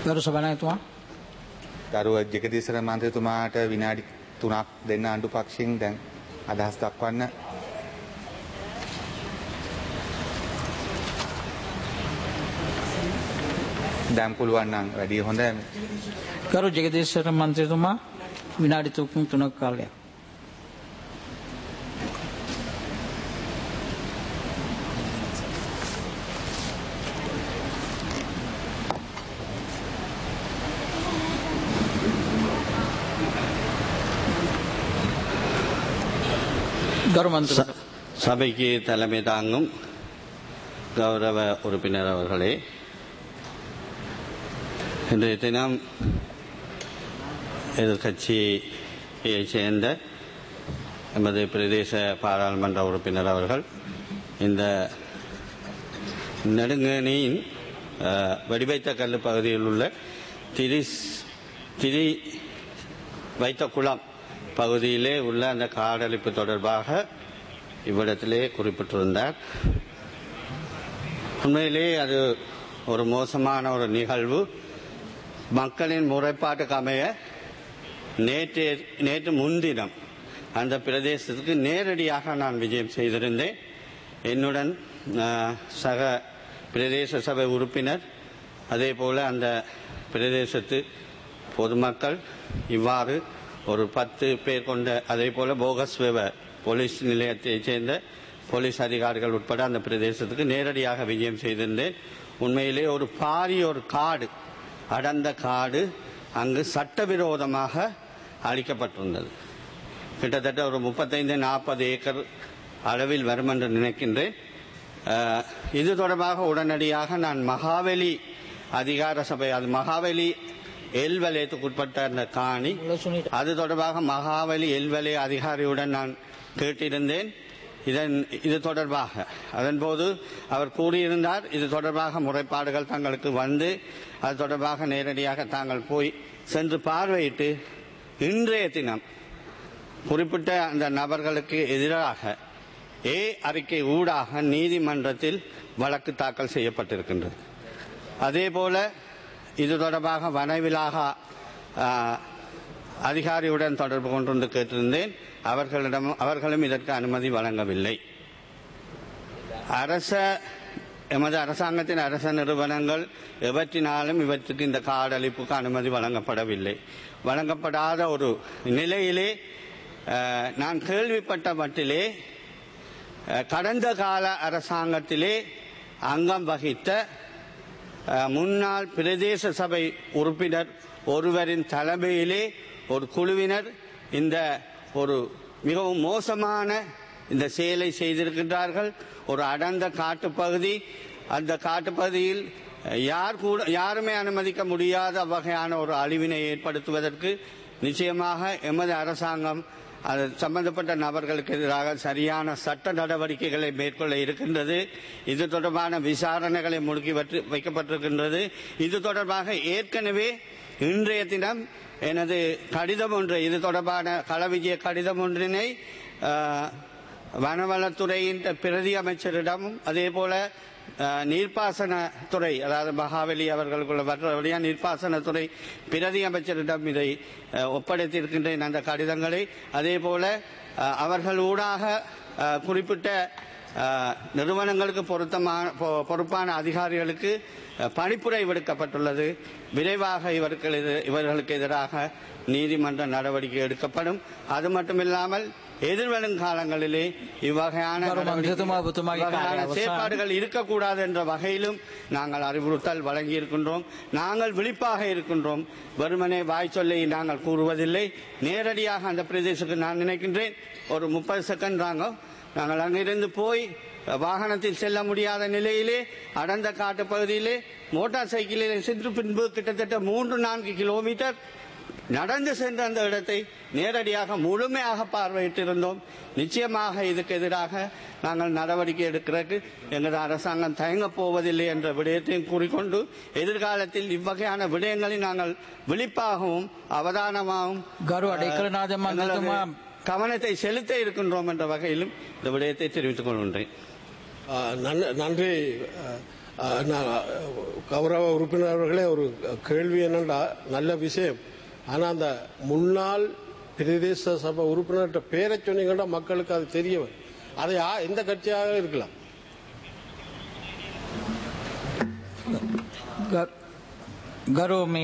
ගරු සභනායතුමා දරුව ජගදීශර මන්ත්‍රතුමාට විනාඩි තුනක් දෙන්න අඩු පක්ෂයෙන් දැන් අදහස් දක්වන්න දැම් පුළුවන් නම් වැඩිය හොඳ ගරු ජගදේශර මන්ත්‍රතුමා විනාඩි තුකින් තුනක් කාලයක් ගරු මන්ත්‍ර ச- சபைக்கு தலைமை தாங்கும் கௌரவ உறுப்பினர் அவர்களே இன்றைய தினம் எதிர்கட்சியை சேர்ந்த எமது பிரதேச பாராளுமன்ற உறுப்பினர் அவர்கள் இந்த நெடுங்கணியின் அஹ், வெடிவைத்த கல்லு பகுதியில் உள்ள திரிஸ் திரி வைத்த குளம் பகுதியிலே உள்ள அந்த காடழிப்பு தொடர்பாக இவ்விடத்திலே குறிப்பிட்டிருந்தார் உண்மையிலே அது ஒரு மோசமான ஒரு நிகழ்வு மக்களின் முறைப்பாட்டுக்கு அமைய நேற்று நேற்று முன்தினம் அந்த பிரதேசத்துக்கு நேரடியாக நான் விஜயம் செய்திருந்தேன் என்னுடன் ஆஹ், சக பிரதேச சபை உறுப்பினர் அதே போல அந்த பிரதேசத்து பொதுமக்கள் இவ்வாறு ஒரு பத்து பேர் கொண்ட அதே போல போகஸ் வெவர் போலீஸ் நிலையத்தைச் சேர்ந்த போலீஸ் அதிகாரிகள் உட்பட அந்த பிரதேசத்துக்கு நேரடியாக விஜயம் செய்திருந்தேன் உண்மையிலே ஒரு பாரிய ஒரு காடு அடர்ந்த காடு அங்கு சட்டவிரோதமாக அழிக்கப்பட்டிருந்தது கிட்டத்தட்ட ஒரு முப்பத்தைந்து நாற்பது ஏக்கர் அளவில் வரும் என்று நினைக்கின்றேன் அஹ், இது தொடர்பாக உடனடியாக நான் மகாவலி அதிகார சபை அது மகாவலி எல் வலயத்துக்கு உட்பட்ட அந்த காணி அது தொடர்பாக மகாவலி எல் வலய அதிகாரியுடன் நான் கேட்டிருந்தேன் இதன் இது தொடர்பாக அதன்போது அவர் கூறியிருந்தார் இது தொடர்பாக முறைப்பாடுகள் தங்களுக்கு வந்து அது தொடர்பாக நேரடியாக தாங்கள் போய் சென்று பார்வையிட்டு இன்றைய தினம் குறிப்பிட்ட அந்த நபர்களுக்கு எதிராக ஏ அறிக்கை ஊடாக நீதிமன்றத்தில் வழக்கு தாக்கல் செய்யப்பட்டிருக்கின்றது அதேபோல இது தொடர்பாக வனவிலாக ஆ, அதிகாரியுடன் தொடர்பு கொண்டு கேட்டிருந்தேன் அவர்களிடம் அவர்களும் இதற்கு அனுமதி வழங்கவில்லை அரச எமது அரசாங்கத்தின் அரச நிறுவனங்கள் எவற்றினாலும் இவற்றுக்கு இந்த காடழிப்புக்கு அனுமதி வழங்கப்படவில்லை வழங்கப்படாத ஒரு நிலையிலே அஹ், நான் கேள்விப்பட்ட மட்டிலே அஹ், கடந்த கால அரசாங்கத்திலே அங்கம் வகித்த அஹ், முன்னாள் பிரதேச சபை உறுப்பினர் ஒருவரின் தலைமையிலே ஒரு குழுவினர் இந்த ஒரு மிகவும் மோசமான இந்த செயலை செய்திருக்கின்றார்கள் ஒரு அடர்ந்த காட்டுப்பகுதி அந்த காட்டுப்பகுதியில் அஹ், யார் கூட யாருமே அனுமதிக்க முடியாத வகையான ஒரு அழிவினை ஏற்படுத்துவதற்கு நிச்சயமாக எமது அரசாங்கம் அது சம்பந்தப்பட்ட நபர்களுக்கு எதிராக சரியான சட்ட நடவடிக்கைகளை மேற்கொள்ள இருக்கின்றது இது தொடர்பான விசாரணைகளை முடுக்கி வற்று- வைக்கப்பட்டிருக்கின்றது இது தொடர்பாக ஏற்கனவே இன்றைய தினம் எனது கடிதம் ஒன்று இது தொடர்பான களவிஜய கடிதம் ஒன்றினை ஆஹ், வனவளத்துறையின் பிரதி அமைச்சரிடமும் அதே போல அஹ், நீர்ப்பாசனத்துறை அதாவது மகாவலி அவர்களுக்குள்ள வழியா நீர்ப்பாசனத்துறை பிரதி அமைச்சரிடம் இதை அஹ், ஒப்படைத்திருக்கின்றேன் அந்த கடிதங்களை அதே போல அஹ், அவர்கள் ஊடாக அஹ், குறிப்பிட்ட அஹ், நிறுவனங்களுக்கு பொருத்தமான பொ- பொறுப்பான அதிகாரிகளுக்கு அஹ், பணிப்புரை விடுக்கப்பட்டுள்ளது விரைவாக இவர்கள் எதி- இவர்களுக்கு எதிராக நீதிமன்ற நடவடிக்கை எடுக்கப்படும் அது மட்டுமில்லாமல் எதிர்வரும் காலங்களிலே இவ்வகையான கௌரவ நடவடிக்கை- மந்திரித்துமா, புத்துமாகி இவ்வகையான காலை அவசானம். செயற்பாடுகள் இருக்கக்கூடாது என்ற வகையிலும் நாங்கள் அறிவுறுத்தல் வழங்கி இருக்கின்றோம் நாங்கள் விழிப்பாக இருக்கின்றோம் வெறுமனே வாய் சொல்லை நாங்கள் கூறுவதில்லை நேரடியாக அந்த பிரதேசத்துக்கு நான் நினைக்கின்றேன் ஒரு முப்பது செகண்ட் தாங்க நாங்கள் அங்கிருந்து போய் வாகனத்தில் செல்ல முடியாத நிலையிலே அடர்ந்த காட்டு பகுதியிலே மோட்டார் சைக்கிளில் சென்று பின்பு கிட்டத்தட்ட மூன்று நான்கு கிலோமீட்டர் நடந்து சென்ற அந்த இடத்தை நேரடியாக முழுமையாக பார்வையிட்டிருந்தோம் நிச்சயமாக இதுக்கு எதிராக நாங்கள் நடவடிக்கை எடுக்கிறதுக்கு எங்களது அரசாங்கம் தயங்கப் போவதில்லை என்ற விடயத்தையும் கூறிக்கொண்டு எதிர்காலத்தில் இவ்வகையான விடயங்களை நாங்கள் விழிப்பாகவும் அவதானமாகவும் ගරු අඩේකරනාද මන්ත්‍රතුමා எங்களது கவனத்தை செலுத்த இருக்கின்றோம் என்ற வகையிலும் இந்த விடயத்தை தெரிவித்துக் கொள்கின்றேன் ஆ, நன்- நன்றி அ, அஹ், நான், அஹ், கௌரவ உறுப்பினர் அவர்களே ஒரு கேள்வி என்னன்னா நல்ல விஷயம் ஆனா அந்த முன்னாள் பிரதேச சபை உறுப்பினர்கிட்ட பேரை சொன்னீங்கன்னா மக்களுக்கு அது தெரிய வரும். அது யா- எந்த கட்சியாக இருக்கலாம் ග- ගරු මේ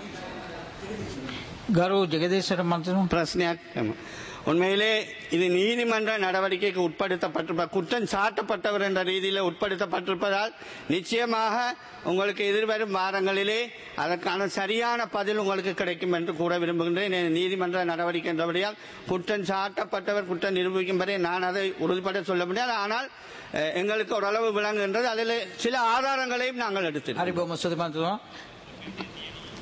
ගරු ජෙගදේශර මන්ත්‍රතුමා பிரச்சனையாக ஆமா. உண்மையிலே இது நீதிமன்ற நடவடிக்கைக்கு உட்படுத்தப்பட்டிருப்ப குற்றம் சாட்டப்பட்டவர் என்ற ரீதியில் உட்படுத்தப்பட்டிருப்பதால் நிச்சயமாக உங்களுக்கு எதிர்வரும் வாரங்களிலே அதற்கான சரியான பதில் உங்களுக்கு கிடைக்கும் என்று கூற விரும்புகின்றேன் ஏன் நீதிமன்ற நடவடிக்கை என்றபடியால் குற்றம் சாட்டப்பட்டவர் குற்றம் நிரூபிக்கும் வரை நான் அதை உறுதிப்பட சொல்ல முடியாது ஆனால் அஹ், எங்களுக்கு ஓரளவு விளங்குகின்றது அதில் சில ஆதாரங்களையும் நாங்கள் எடுத்து හරි බොහොම ස්තුතියි මන්ත්‍රතුමා